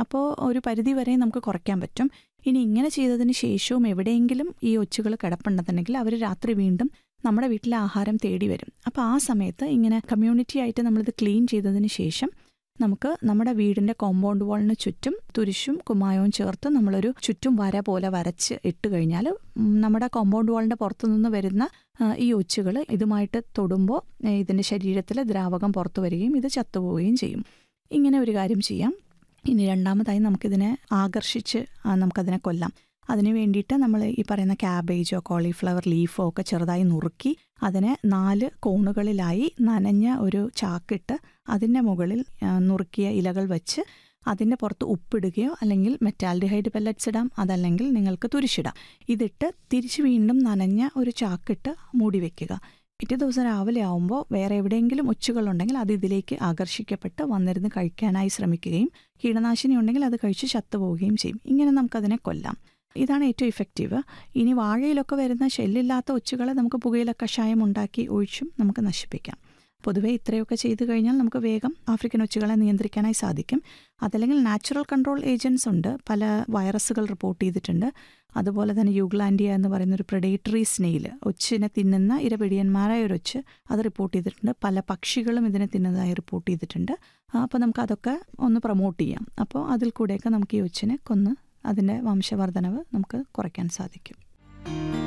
അപ്പോൾ ഒരു പരിധി വരെ നമുക്ക് കുറയ്ക്കാൻ പറ്റും ഇനി ഇങ്ങനെ ചെയ്തതിന് ശേഷവും എവിടെയെങ്കിലും ഈ ഒച്ചുകൾ കിടപ്പുണ്ടെന്നുണ്ടെങ്കിൽ അവർ രാത്രി വീണ്ടും നമ്മുടെ വീട്ടിലെ ആഹാരം തേടി വരും അപ്പോൾ ആ സമയത്ത് ഇങ്ങനെ കമ്മ്യൂണിറ്റി ആയിട്ട് നമ്മളിത് ക്ലീൻ ചെയ്തതിന് ശേഷം നമുക്ക് നമ്മുടെ വീടിന്റെ കോമ്പൗണ്ട് വാളിന് ചുറ്റും തുരിശും കുമ്മായവും ചേർത്ത് നമ്മളൊരു ചുറ്റും വര പോലെ വരച്ച് ഇട്ട് കഴിഞ്ഞാൽ ഉം, നമ്മുടെ കോമ്പൗണ്ട് വാളിന്റെ പുറത്തു നിന്ന് വരുന്ന ആ, ഈ ഒച്ചുകൾ ഇതുമായിട്ട് തൊടുമ്പോൾ ഇതിന്റെ ശരീരത്തിൽ ദ്രാവകം പുറത്തു വരികയും ഇത് ചത്തുപോവുകയും ചെയ്യും ഇങ്ങനെ ഒരു കാര്യം ചെയ്യാം ഇനി രണ്ടാമതായി നമുക്കിതിനെ ആകർഷിച്ച് ആ, നമുക്കതിനെ കൊല്ലാം അതിന് വേണ്ടിയിട്ട് നമ്മൾ ഈ പറയുന്ന ക്യാബേജോ കോളിഫ്ലവർ ലീഫോ ഒക്കെ ചെറുതായി നുറുക്കി അതിനെ നാല് കോണുകളിലായി നനഞ്ഞ ഒരു ചാക്കിട്ട് അതിൻ്റെ മുകളിൽ ആ, നുറുക്കിയ ഇലകൾ വെച്ച് അതിൻ്റെ പുറത്ത് ഉപ്പിടുകയോ അല്ലെങ്കിൽ മെറ്റാൽഡിഹൈഡ് പെല്ലറ്റ്സ് ഇടാം അതല്ലെങ്കിൽ നിങ്ങൾക്ക് തുരിശിടാം ഇതിട്ട് തിരിച്ച് വീണ്ടും നനഞ്ഞ ഒരു ചാക്കിട്ട് മൂടി വെക്കുക പിറ്റേ ദിവസം രാവിലെ ആവുമ്പോൾ വേറെ എവിടെയെങ്കിലും ഒച്ചുകളുണ്ടെങ്കിൽ അത് ഇതിലേക്ക് ആകർഷിക്കപ്പെട്ട് വന്നിരുന്ന് കഴിക്കാനായി ശ്രമിക്കുകയും കീടനാശിനി ഉണ്ടെങ്കിൽ അത് കഴിച്ച് ചത്തുപോവുകയും ചെയ്യും ഇങ്ങനെ നമുക്കതിനെ കൊല്ലാം ഇതാണ് ഏറ്റവും ഇഫക്റ്റീവ് ഇനി വാഴയിലൊക്കെ വരുന്ന ഷെല്ലില്ലാത്ത ഒച്ചുകളെ നമുക്ക് പുകയില കഷായം ഉണ്ടാക്കി ഒഴിച്ചും നമുക്ക് നശിപ്പിക്കാം പൊതുവേ ഇത്രയൊക്കെ ചെയ്തു കഴിഞ്ഞാൽ നമുക്ക് വേഗം ആഫ്രിക്കൻ ഒച്ചുകളെ നിയന്ത്രിക്കാനായി സാധിക്കും അതല്ലെങ്കിൽ നാച്ചുറൽ കൺട്രോൾ ഏജൻസ് ഉണ്ട് പല വൈറസുകൾ റിപ്പോർട്ട് ചെയ്തിട്ടുണ്ട് അതുപോലെ തന്നെ യൂഗ്ലാൻഡിയ എന്ന് പറയുന്ന ഒരു പ്രഡേറ്ററി സ്നെയിൽ ഒച്ചിനെ തിന്നുന്ന ഇരപിടിയന്മാരായ ഒരു ഒച്ച് അത് റിപ്പോർട്ട് ചെയ്തിട്ടുണ്ട് പല പക്ഷികളും ഇതിനെ തിന്നുന്നതായി റിപ്പോർട്ട് ചെയ്തിട്ടുണ്ട് അപ്പോൾ നമുക്ക് അതൊക്കെ ഒന്ന് പ്രൊമോട്ട് ചെയ്യാം അപ്പോൾ അതിൽ കൂടെയൊക്കെ നമുക്ക് ഈ ഒച്ചിനെ കൊന്ന് അതിൻ്റെ വംശവർധനവ് നമുക്ക് കുറയ്ക്കാൻ സാധിക്കും